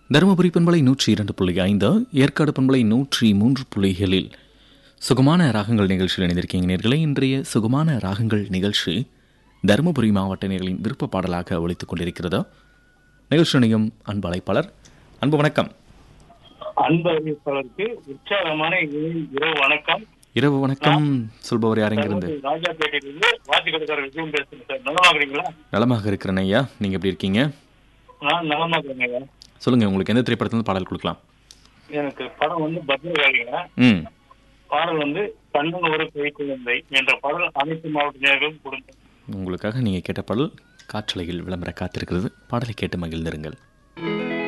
தருமபுரி பண்பலை நூற்றி இரண்டு புள்ளி ஐந்து ஏற்காடு பண்பலை நூற்றி மூன்று புள்ளிகளில் சுகமான ராகங்கள் நிகழ்ச்சியில் இணைந்திருக்கீங்க நேர்களே இன்றைய சுகமான ராகங்கள் நிகழ்ச்சி தருமபுரி மாவட்ட நேர்களின் விருப்ப பாடலாக ஒழித்துக் கொண்டிருக்கிறது நிகழ்ச்சி இணையும் அன்பு அழைப்பாளர் அன்பு வணக்கம் அன்பு அறிவிப்பாளருக்கு உற்சாகமான இனிய இரவு வணக்கம் இரவு வணக்கம் சொல்பவர் யாரெங்கிருந்து ராஜாபேட்டையிலிருந்து வாத்தி கடைக்கார விஜயம் பேசுறேன் சார் நலமாக்குறீங்களா நலமாக இருக்கிறேன் ஐயா நீங்க எப்படி இருக்கீங்க நான் நலமாக்குறேங்க ஐயா. சொல்லுங்க உங்களுக்கு எந்த திரைப்படத்துல பாடல் கொடுக்கலாம் எனக்கு படம் வந்து பத்ரகாளிங்க ம் பாடல் வந்து கண்ணன் ஒரு கை குழந்தை என்ற பாடல் அனைத்து மாவட்ட நேர்களும் கொடுங்க உங்களுக்காக நீங்க கேட்ட பாடல் காற்றலையில் விளம்பர காத்திருக்கிறது பாடலை கேட்டு மகிழ்ந்திருங்கள்